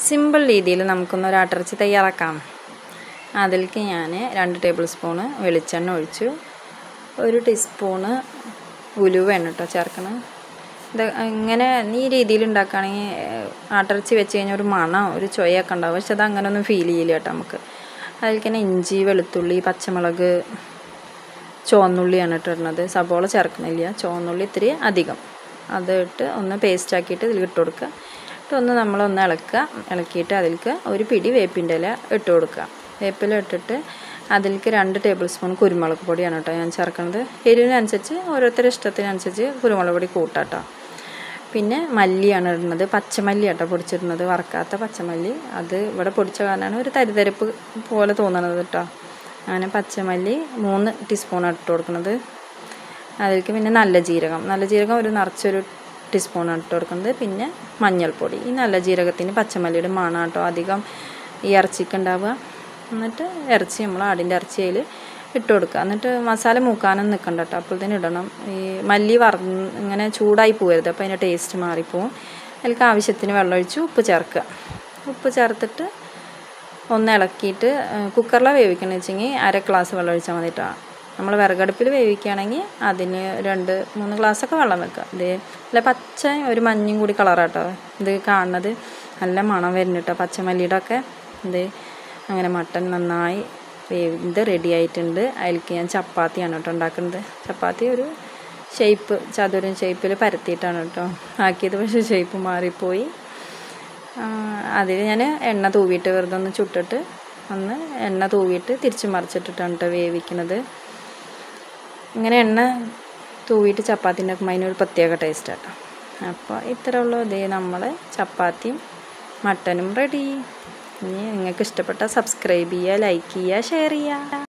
simple രീതിയിൽ നമുക്കൊന്ന് ഒരു ആട്ടിറച്ചി തയ്യാറാക്കാം അതിലേക്ക് ഞാൻ രണ്ട് ടേബിൾ സ്പൂണ് വെളിച്ചെണ്ണ ഒഴിച്ചു ഒരു ടീസ്പൂണ് ഉലുവയാണ് കേട്ടോ ചേർക്കണം ഇത് ഇങ്ങനെ ഈ രീതിയിൽ ഉണ്ടാക്കുകയാണെങ്കിൽ ആട്ടിറച്ചി വെച്ച് കഴിഞ്ഞാൽ ഒരു മണം ഒരു ചൊയൊക്കെ ഉണ്ടാവും പക്ഷെ അത് അങ്ങനെയൊന്നും ഫീൽ ചെയ്യില്ല കേട്ടോ നമുക്ക് അതിലേക്ക് തന്നെ ഇഞ്ചി വെളുത്തുള്ളി പച്ചമുളക് ചുവന്നുള്ളിയാണ് ഇട്ടിരുന്നത് സബോള ചേർക്കണില്ല ചുവന്നുള്ളി ഇത്തിരി അധികം അത് ഇട്ട് ഒന്ന് പേസ്റ്റ് ആക്കിയിട്ട് ഇതിൽ ഇട്ട് കൊടുക്കുക എന്നിട്ട് ഒന്ന് നമ്മളൊന്ന് ഇളക്കുക ഇളക്കിയിട്ട് അതിലേക്ക് ഒരു പിടി വേപ്പിൻ്റെ ഇല ഇട്ട് കൊടുക്കുക വേപ്പില ഇട്ടിട്ട് അതിലേക്ക് രണ്ട് ടേബിൾ സ്പൂൺ കുരുമുളക് പൊടിയാണ് കേട്ടോ ഞാൻ ചേർക്കുന്നത് എരിവിനനുസരിച്ച് ഓരോരുത്തരുടെ ഇഷ്ടത്തിനനുസരിച്ച് കുരുമുളക് പൊടി കൂട്ടാട്ടോ പിന്നെ മല്ലിയാണ് ഇടുന്നത് പച്ചമല്ലി കേട്ടോ പൊടിച്ചിടുന്നത് വറക്കാത്ത പച്ചമല്ലി അത് ഇവിടെ പൊടിച്ച കാരണമാണ് ഒരു തരിതരിപ്പ് പോലെ തോന്നണത് കേട്ടോ അങ്ങനെ പച്ചമല്ലി മൂന്ന് ടീസ്പൂൺ ഇട്ട് കൊടുക്കുന്നത് അതിലേക്ക് പിന്നെ നല്ല ജീരകം നല്ല ജീരകം ഒരു നിറച്ചൊരു ടീസ്പൂൺ ഇട്ട് കൊടുക്കുന്നത് പിന്നെ മഞ്ഞൾപ്പൊടി ഈ നല്ല ജീരകത്തിന് പച്ചമല്ലിയുടെ മണം കേട്ടോ അധികം ഈ ഇറച്ചിക്ക് ഉണ്ടാവുക എന്നിട്ട് ഇറച്ചി നമ്മൾ ആടിൻ്റെ ഇറച്ചി അതിൽ ഇട്ട് കൊടുക്കുക എന്നിട്ട് മസാല മൂക്കാനൊന്നും നിൽക്കണ്ട കേട്ടോ അപ്പോഴത്തേനും ഇടണം ഈ മല്ലി വറന്ന് ഇങ്ങനെ ചൂടായി പോകരുത് അപ്പോൾ അതിൻ്റെ ടേസ്റ്റ് മാറിപ്പോവും അതിലേക്ക് ആവശ്യത്തിന് വെള്ളമൊഴിച്ച് ഉപ്പ് ചേർക്കുക ഉപ്പ് ചേർത്തിട്ട് ഒന്ന് ഇളക്കിയിട്ട് കുക്കറിലാണ് വേവിക്കണമെന്ന് വെച്ചെങ്കിൽ അര ഗ്ലാസ് വെള്ളം ഒഴിച്ചാൽ മതി കേട്ടോ നമ്മൾ വിറകടുപ്പിൽ വേവിക്കുകയാണെങ്കിൽ അതിന് രണ്ട് മൂന്ന് ഗ്ലാസ്സൊക്കെ വെള്ളം വെക്കുക ഇത് അല്ല പച്ച ഒരു മഞ്ഞയും കൂടി കളറാട്ടോ ഇത് കാണുന്നത് നല്ല മണം വരുന്നു കേട്ടോ പച്ചമല്ലിയുടെ ഒക്കെ ഇത് അങ്ങനെ മട്ടൻ നന്നായി വേവിത് റെഡി ആയിട്ടുണ്ട് അതിലേക്ക് ഞാൻ ചപ്പാത്തിയാണ് കേട്ടോ ഉണ്ടാക്കുന്നത് ചപ്പാത്തി ഒരു ഷേപ്പ് ചതുരം ഷേപ്പിൽ പരത്തിയിട്ടാണ് കേട്ടോ ആക്കിയത് പക്ഷേ ഷേപ്പ് മാറിപ്പോയി അതിൽ ഞാൻ എണ്ണ തൂവിയിട്ട് വെറുതെ ഒന്ന് ചുട്ടിട്ട് ഒന്ന് എണ്ണ തൂവിയിട്ട് തിരിച്ച് മറിച്ചിട്ടിട്ടാണ് കേട്ടോ വേവിക്കുന്നത് ഇങ്ങനെ എണ്ണ തൂവിയിട്ട് ചപ്പാത്തി ഉണ്ടാക്കുമ്പോൾ അതിനൊരു പ്രത്യേക ടേസ്റ്റ് കേട്ടോ അപ്പോൾ ഇത്ര ഉള്ളൂ ഇതേ നമ്മൾ ചപ്പാത്തിയും മട്ടനും റെഡി ഇനി നിങ്ങൾക്ക് ഇഷ്ടപ്പെട്ടാൽ സബ്സ്ക്രൈബ് ചെയ്യുക ലൈക്ക് ചെയ്യുക ഷെയർ ചെയ്യുക